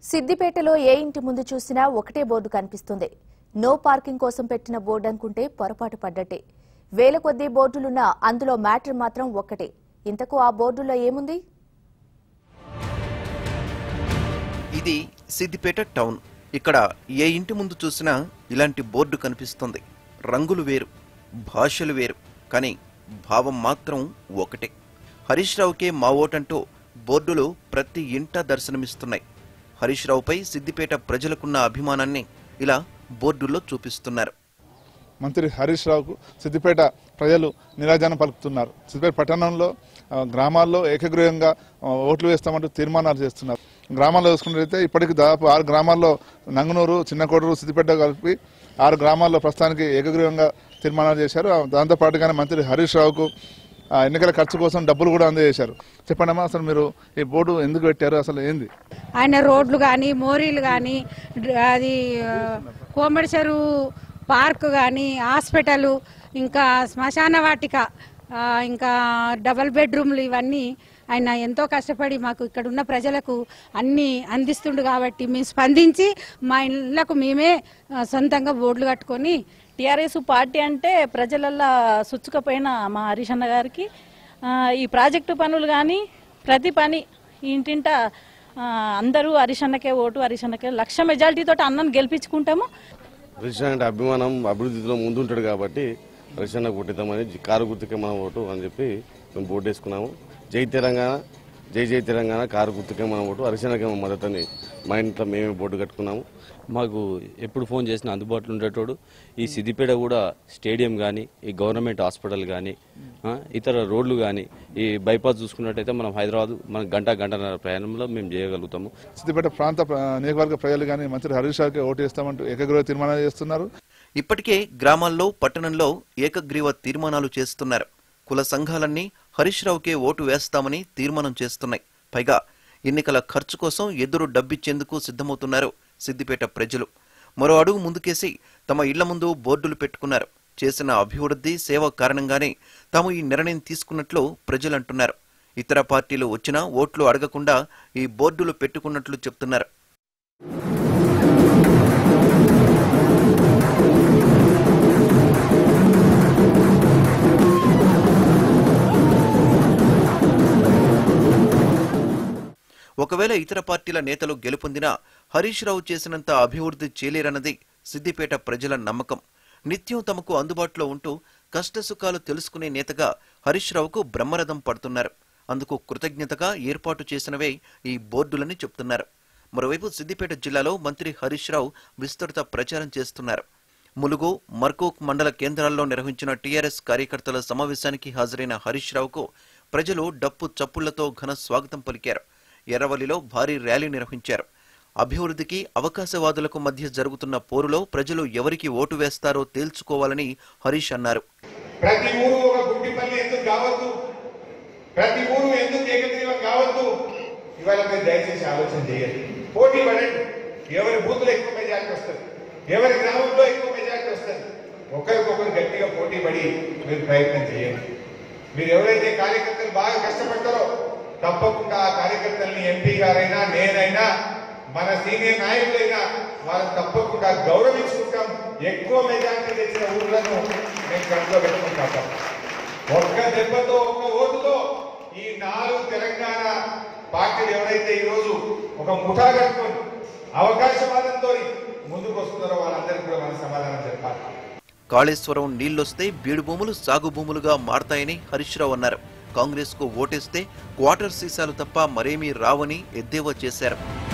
సిద్దిపేటలో ఏ ఇంటి ముందు చూసినా ఒకటే బోర్డు కనిపిస్తుంది నో పార్కింగ్ కోసం పెట్టిన బోర్డు అనుకుంటే పొరపాటు పడ్డట్టే వేల కొద్దీ బోర్డులున్నా అందులో మ్యాటర్ మాత్రం ఒక్కటే ఇంతకు ఆ బోర్డులో ఏముంది ఇది సిద్దిపేట టౌన్ ఇక్కడ ఏ ఇంటి ముందు చూసినా ఇలాంటి బోర్డు కనిపిస్తుంది రంగులు వేరు భాషలు వేరు కానీ భావం మాత్రం ఒకటే హరీష్ రావుకే మా ఓటంటూ బోర్డులు ప్రతి ఇంట దర్శనమిస్తున్నాయి హరీష్ రావుపై సిద్దిపేట ప్రజలకున్న అభిమానాన్ని ఇలా బోర్డుల్లో చూపిస్తున్నారు మంత్రి హరీష్ రావుకు సిద్దిపేట ప్రజలు నిరాజనం పలుకుతున్నారు సిద్దిపేట పట్టణంలో ఆ, గ్రామాల్లో ఏకగ్రీవంగా ఆ, ఓట్లు వేస్తామంటూ తీర్మానాలు చేస్తున్నారు గ్రామాల్లో చూసుకున్నట్లయితే ఇప్పటికి దాదాపు ఆరు గ్రామాల్లో నంగునూరు చిన్నకోడూరు సిద్దిపేట కలిపి ఆరు గ్రామాల్లో ప్రస్తుతానికి ఏకగ్రీవంగా తీర్మానాలు చేశారు ఆ, దాంతోపాటుగానే మంత్రి హరీష్ రావుకు ఆ, ఎన్నికల ఖర్చు కోసం డబ్బులు కూడా అందజేశారు చెప్పండమ్మా అసలు మీరు ఈ బోర్డు ఎందుకు పెట్టారు అసలు ఏంది ఆయన రోడ్లు కానీ మోరీలు కానీ అది ఆ, కోమడి చెరువు పార్క్ కానీ హాస్పిటల్ ఇంకా శ్మశాన వాటిక ఆ, ఇంకా డబల్ బెడ్రూమ్లు ఇవన్నీ ఆయన ఎంతో కష్టపడి మాకు ఇక్కడ ఉన్న ప్రజలకు అన్ని అందిస్తుండు కాబట్టి మేము స్పందించి మా ఇళ్లకు మేమే ఆ, సొంతంగా బోర్డులు కట్టుకొని టీఆర్ఎస్ పార్టీ అంటే ప్రజలల్లో సుచ్చుకపోయిన మా హరీష్ అన్న గారికి ఆ, ఈ ప్రాజెక్టు పనులు కానీ ప్రతి పని ఈ ఇంటింట ఆ, అందరూ హరీష్ అన్నకే ఓటు హరీష్ అన్నకే లక్ష మెజారిటీతో అన్నను గెలిపించుకుంటాము రిషన్ అంటే అభిమానం అభివృద్ధిలో ముందుంటాడు కాబట్టి రిషన్ కొట్టిద్దామని కారు గుర్తుకే మనం ఓటు అని చెప్పి మేము ఓటు వేసుకున్నాము జై తెలంగాణ జై జై తెలంగాణ కారు గుర్తుకే మనం ఓటు హరిశనకే మా మద్దతని మా ఇంట్లో మేమే బోర్డు కట్టుకున్నాము మాకు ఎప్పుడు ఫోన్ చేసినా అందుబాటులో ఉండేటోడు ఈ సిద్దిపేట కూడా స్టేడియం కానీ ఈ గవర్నమెంట్ హాస్పిటల్ కానీ ఇతర రోడ్లు కానీ ఈ బైపాస్ చూసుకున్నట్టయితే మనం హైదరాబాద్ మన గంట గంటన్నర ప్రయాణంలో మేము చేయగలుగుతాము సిద్దిపేట ప్రాంత ప్ర- నియోజకవర్గ ప్రజలు కానీ మంత్రి హరీష్ రావుకి ఓటు వేస్తామంటూ ఏకగ్రీవ తీర్మానాలు చేస్తున్నారు ఇప్పటికే గ్రామాల్లో పట్టణంలో ఏకగ్రీవ తీర్మానాలు చేస్తున్నారు కుల సంఘాలన్నీ హరీష్ రావుకే ఓటు వేస్తామని తీర్మానం చేస్తున్నాయి పైగా ఎన్నికల ఖర్చు కోసం ఎదురు డబ్బిచ్చేందుకు సిద్ధమవుతున్నారు సిద్దిపేట ప్రజలు మరో అడుగు ముందుకేసి తమ ఇళ్ల ముందు బోర్డులు పెట్టుకున్నారు చేసిన అభివృద్ధి సేవ కారణంగానే తాము ఈ నిర్ణయం తీసుకున్నట్లు ప్రజలు అంటున్నారు ఇతర పార్టీలు వచ్చినా ఓట్లు అడగకుండా ఈ బోర్డులు పెట్టుకున్నట్లు చెప్తున్నారు ఒకవేళ ఇతర పార్టీల నేతలు గెలుపొందినా హరీష్ రావు చేసినంత అభివృద్ధి చేయలేరన్నది సిద్దిపేట ప్రజల నమ్మకం నిత్యం తమకు అందుబాటులో ఉంటూ కష్టసుఖాలు తెలుసుకునే నేతగా హరీష్ రావుకు బ్రహ్మరథం పడుతున్నారు అందుకు కృతజ్ఞతగా ఏర్పాటు చేసినవే ఈ బోర్డులని చెప్తున్నారు మరోవైపు సిద్దిపేట జిల్లాలో మంత్రి హరీష్ రావు విస్తృత ప్రచారం చేస్తున్నారు ములుగు మర్కూక్ మండల కేంద్రాల్లో నిర్వహించిన టీఆర్ఎస్ కార్యకర్తల సమావేశానికి హాజరైన హరీష్ రావుకు ప్రజలు డప్పు చప్పుళ్లతో ఘన స్వాగతం పలికారు ఎర్రవల్లిలో భారీ ర్యాలీ నిర్వహించారు అభివృద్ధికి అవకాశవాదులకు మధ్య జరుగుతున్న పోరులో ప్రజలు ఎవరికి ఓటు వేస్తారో తేల్చుకోవాలని హరీష్ అన్నారు ప్రతి ఊరు ఒక గుడ్డిపల్లి ఎందుకు కావద్దు ప్రతి ఊరు ఎందుకు ఏకగ్రీవం కావద్దు ఇవాళ మీరు దయచేసి ఆలోచన చేయండి పోటీ పడండి ఎవరి బూతులు ఎక్కువ మెజార్టీ వస్తుంది ఎవరి గ్రామంలో ఎక్కువ మెజార్టీ వస్తుంది ఒకరికొకరు గట్టిగా పోటీ పడి మీరు ప్రయత్నం చేయండి మీరు ఎవరైతే కార్యకర్తలు బాగా కష్టపడతారో తప్పకుండా ఆ కార్యకర్తల్ని ఎంపీ గారైనా నేనైనా మన సీనియర్ నాయకులైనా వాళ్ళని తప్పకుండా గౌరవించుకుంటాం ఎక్కువ మెజార్టీ తెచ్చిన ఊర్లను మేము కడుపులో పెట్టుకుంటాం ఒక్క దెబ్బతో ఒక్క ఓటుతో ఈ నాలుగు తెలంగాణ పార్టీలు ఎవరైతే ఈరోజు ఒక ముఠా కట్టుకొని అవకాశవాదంతో ముందుకు వస్తున్నారో వాళ్ళందరికీ కూడా మన సమాధానం చెప్పాలి కాళేశ్వరం నీళ్లొస్తే బీడు భూములు సాగు భూములుగా మారతాయని హరీష్ రావు అన్నారు కాంగ్రెస్ కు ఓటేస్తే క్వార్టర్ సీసాలు తప్ప మరేమీ రావని ఎద్దేవా చేశారు